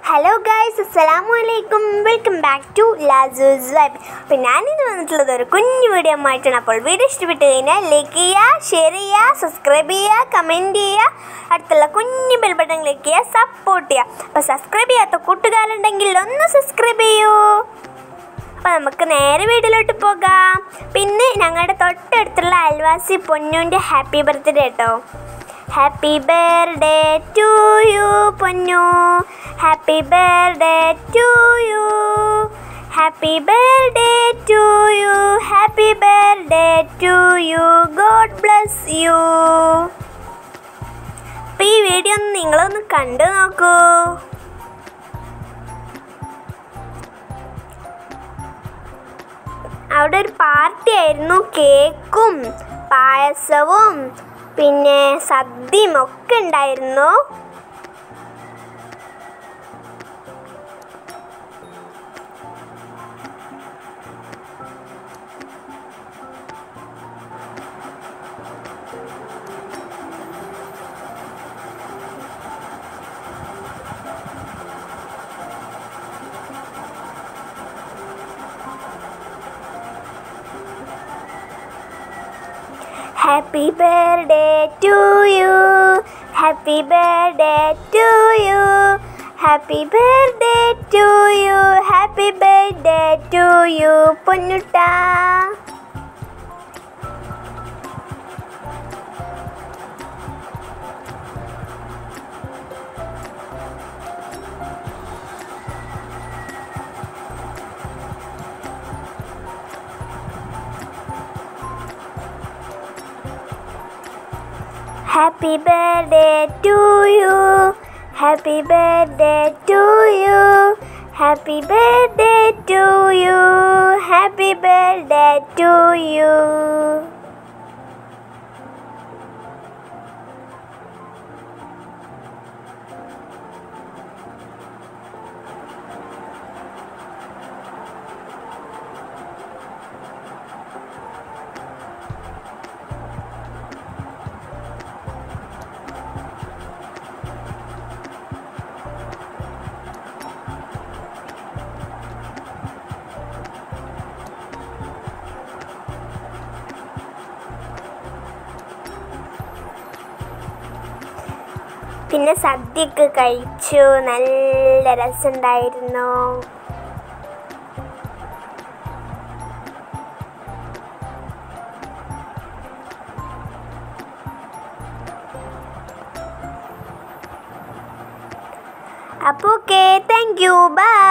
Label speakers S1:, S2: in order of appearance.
S1: Hello guys അസ്സലാമു അലൈക്കും welcome back to ലാസൂസ് വൈബ് അപ്പോൾ ഞാനിന്ന് വന്നിട്ടുള്ളത് ഒരു കുഞ്ഞു വീഡിയോ ആയിട്ടാണ് അപ്പോൾ വീഡിയോ ഇഷ്ടപ്പെട്ട് കഴിഞ്ഞാൽ ലൈക്ക് ചെയ്യുക ഷെയർ ചെയ്യുക സബ്സ്ക്രൈബ് ചെയ്യുക കമൻറ്റ് ചെയ്യുക അടുത്തുള്ള കുഞ്ഞു ബെൽ ബട്ടൺ ക്ലിക്ക് ചെയ്യുക സപ്പോർട്ട് ചെയ്യുക അപ്പോൾ സബ്സ്ക്രൈബ് ചെയ്യാത്ത കൂട്ടുകാരുണ്ടെങ്കിൽ ഒന്ന് സബ്സ്ക്രൈബ് ചെയ്യൂ അപ്പോൾ നമുക്ക് നേരെ വീട്ടിലോട്ട് പോകാം പിന്നെ ഞങ്ങളുടെ തൊട്ടടുത്തുള്ള അയൽവാസി പൊന്നുവിൻ്റെ ഹാപ്പി ബർത്ത്ഡേ കേട്ടോ happy birthday to you Ponnu happy birthday to you happy birthday to you happy birthday to you God bless you അപ്പോൾ ഈ വീഡിയോ ഒന്ന് നിങ്ങളൊന്ന് കണ്ടു നോക്കൂ അവിടെ ഒരു പാർട്ടി ആയിരുന്നു കേക്കും പായസവും പിന്നെ സദ്യയും ഒക്കെ ഉണ്ടായിരുന്നു Happy birthday to you. Happy birthday to you. Happy birthday to you. Happy birthday to you, പൊന്നുട്ടാ Happy birthday to you. Happy birthday to you. Happy birthday to you. Happy birthday to you. പിന്നെ സദ്യയൊക്കെ കഴിച്ചു നല്ല രസമുണ്ടായിരുന്നു അപ്പോൾ okay thank you by